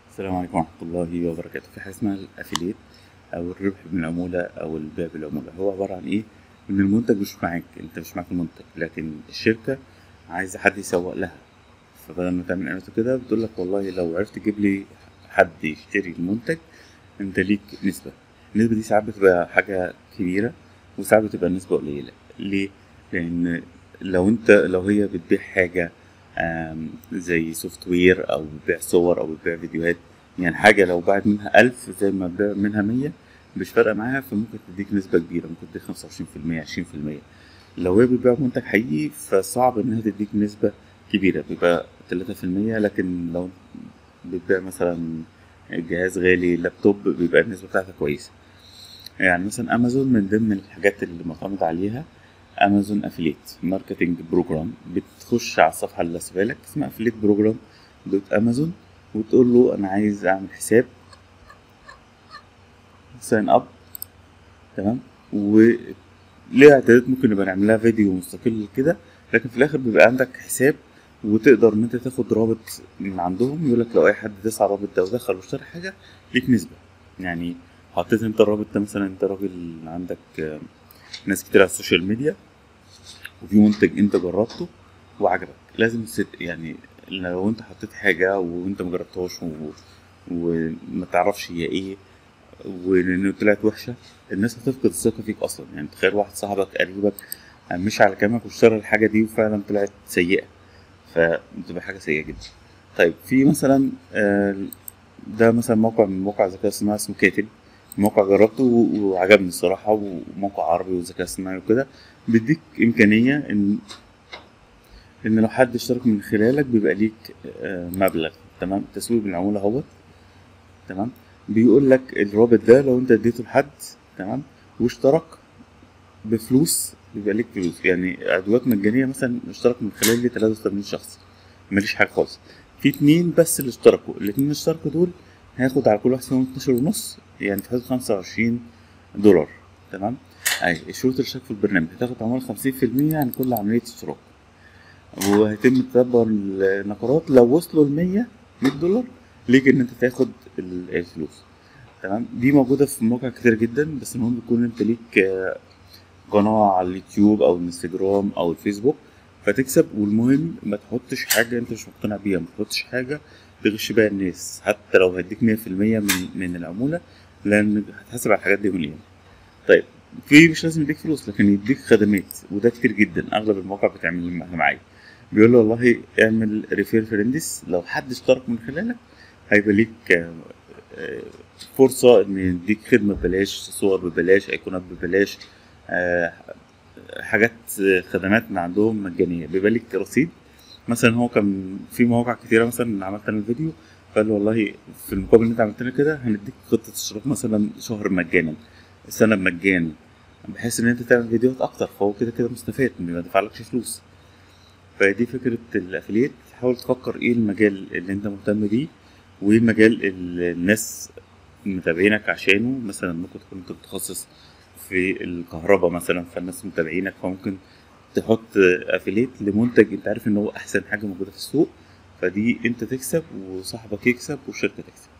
السلام عليكم ورحمة الله وبركاته في حاجة اسمها الأفيليت أو الربح بالعمولة أو البيع بالعمولة هو عبارة عن إيه؟ إن المنتج مش معاك أنت مش معاك المنتج لكن الشركة عايزة حد يسوق لها فبدل ما تعمل إعلانات كده بتقول لك والله لو عرفت تجيب لي حد يشتري المنتج أنت ليك نسبة النسبة دي ساعات بتبقى حاجة كبيرة وساعات بتبقى نسبة قليلة ليه؟ لأن لو أنت لو هي بتبيع حاجة آم، زي سوفت وير او بتبيع صور او بتبيع فيديوهات يعني حاجه لو باعت منها ألف زي ما تبيع منها مية مش فارقه معاها فممكن تديك نسبه كبيره ممكن تديك خمسة وعشرين في المية عشرين في المية لو هي بتبيع منتج حقيقي فصعب انها تديك نسبه كبيره بيبقى تلاتة في المية لكن لو بتبيع مثلا جهاز غالي لابتوب بيبقى النسبه بتاعتها كويسه يعني مثلا امازون من ضمن الحاجات اللي معتمد عليها امازون افليت ماركتنج بروجرام بتخش على الصفحه اللي هسيبها لك اسمها افليت بروجرام دوت امازون وتقول له انا عايز اعمل حساب ساين اب تمام وليه اعدادات ممكن نبقى نعملها فيديو مستقل كده لكن في الاخر بيبقى عندك حساب وتقدر ان انت تاخد رابط من عندهم يقول لك لو اي حد داس على الرابط ده ودخل واشترى حاجه ليك نسبه يعني حطيت انت الرابط ده مثلا انت راجل عندك آه، ناس كتير على السوشيال ميديا وفي منتج انت جربته وعجبك لازم ست يعني لو انت حطيت حاجه وانت مجربتهاش و... وما تعرفش هي ايه وانه طلعت وحشه الناس هتفقد الثقه فيك اصلا يعني تخيل واحد صاحبك قريبك مش على كلامك واشترى الحاجه دي وفعلا طلعت سيئه فبتبقى حاجه سيئه جدا طيب في مثلا آه، ده مثلا موقع من مواقع الذكاء الصناعي اسمه كاتب موقع جربته و- وعجبني الصراحة وموقع عربي وذكاء اصطناعي وكده بيديك إمكانية إن إن لو حد اشترك من خلالك بيبقى ليك آه، مبلغ تمام تسويق بالعمولة اهوت تمام بيقول لك الرابط ده لو أنت اديته لحد تمام واشترك بفلوس بيبقى ليك فلوس يعني أدوات مجانية مثلا اشترك من خلالي 83 شخص ماليش حاجة خالص في اتنين بس اللي اشتركوا الاتنين اللي اشتركوا دول هياخد على كل واحد فيهم 12 ونص يعني في حدود 25 دولار تمام اي شروط الاشتراك في البرنامج هتاخد عمولة 50% عن كل عملية اشتراك وهيتم تتبع النقرات لو وصلوا ل 100 100 دولار ليك ان انت تاخد ال- الفلوس تمام دي موجودة في مواقع كتير جدا بس المهم يكون انت ليك آه، قناة على اليوتيوب او الانستجرام او الفيسبوك فتكسب والمهم ما تحطش حاجة انت مش مقتنع بيها ما تحطش حاجة تغش بيها الناس حتى لو هديك مية في المية من من العمولة لأن هتحاسب على الحاجات دي مليون طيب في مش لازم يديك فلوس لكن يديك خدمات وده كتير جدا أغلب المواقع بتعمل معايا بيقول له والله اعمل ريفير فريندس لو حد اشترك من خلالك هيبقى ليك آه، آه، فرصة إن يديك خدمة ببلاش صور ببلاش أيقونات ببلاش آه، حاجات آه، خدمات من عندهم مجانية بيبقى ليك رصيد مثلا هو كان في مواقع كتيرة مثلا عملت انا الفيديو فقال له والله في المقابل اللي انت عملت لنا كده هنديك خطة اشتراك مثلا شهر مجانا سنة مجانا بحيث ان انت تعمل فيديوهات اكتر فهو كده كده مستفاد ما دفعلكش فلوس فدي فكرة الافليت حاول تفكر ايه المجال اللي انت مهتم بيه وايه المجال اللي الناس متابعينك عشانه مثلا ممكن تكون انت متخصص في الكهرباء مثلا فالناس متابعينك فممكن تحط افيليت لمنتج انت عارف ان هو احسن حاجه موجوده في السوق فدي انت تكسب وصاحبك يكسب والشركه تكسب